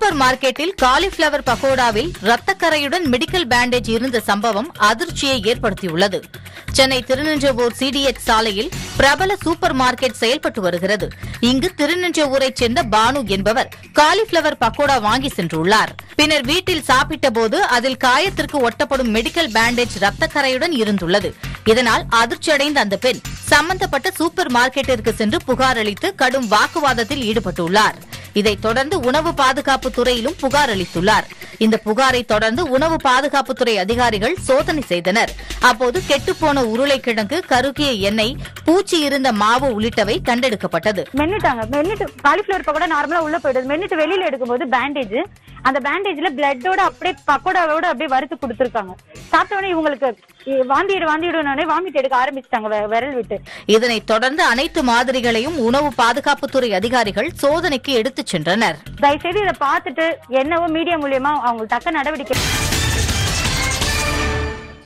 super மார்க்கெட்டில் cauliflower பகோடாவில் ரத்தக்கரையுடன் மெடிக்கல் பேண்டேஜ் இருந்த சம்பவம் அதிர்ச்சியை ஏற்படுத்தியுள்ளது சென்னை திருநின்றவூர் சிடிஎச் சாலையில் பிரபல சூப்பர் மார்க்கெட் செயல்பட்டு வருகிறது இங்கு திருநின்றவூரைச் சேர்ந்த பானு என்பவர் காலிஃபிளவர் பக்கோடா வாங்கி சென்றுள்ளார் பின்னர் வீட்டில் சாப்பிட்டபோது அதில் காயத்திற்கு ஒட்டப்படும் மெடிக்கல் பேண்டேஜ் ரத்தக்கரையுடன் இருந்துள்ளது இதனால் அதிர்ச்சியடைந்த அந்த பெண் சம்பந்தப்பட்ட சூப்பர் மார்க்கெட்டிற்கு சென்று புகார் அளித்து கடும் வாக்குவாதத்தில் ஈடுபட்டுள்ளார் இதைத் தொடர்ந்து உணவு பாதுகாப்பு துறையிலும் புகார் அளித்துள்ளார் இந்த புகாரை தொடர்ந்து உணவு பாதுகாப்புத்துறை அதிகாரிகள் சோதனை செய்தனர் அப்போது கெட்டுப்போன உருளைக்கிழங்கு கருகிய எண்ணெய் பூச்சி இருந்த மாவு உள்ளிட்டவை கண்டெடுக்கப்பட்டது மென்னுட்டாங்க மென்னுட்டு காலிஃபிளவர் பக்கோடா நார்மலா உள்ள போயிடுது மென்னுட்டு வெளியில எடுக்கும்போது பேண்டேஜ் அந்த பேண்டேஜ்ல பிளட்டோட அப்படியே பக்கோடாவோட அப்படியே வறுத்து கொடுத்துருக்காங்க சாப்பிட்ட உடனே இவங்களுக்கு இ- வாந்திடு வாந்திடுனே வாமிட் எடுக்க ஆரம்பிச்சிட்டாங்க விரல் விட்டு இதனைத் தொடர்ந்து அனைத்து மாதிரிகளையும் உணவு பாதுகாப்புத்துறை அதிகாரிகள் சோதனைக்கு எடுத்துச் சென்றனர் தயவுசெய்து இதை பார்த்துட்டு என்னவோ மீடியா மூலியமா அவங்க தக்க நடவடிக்கை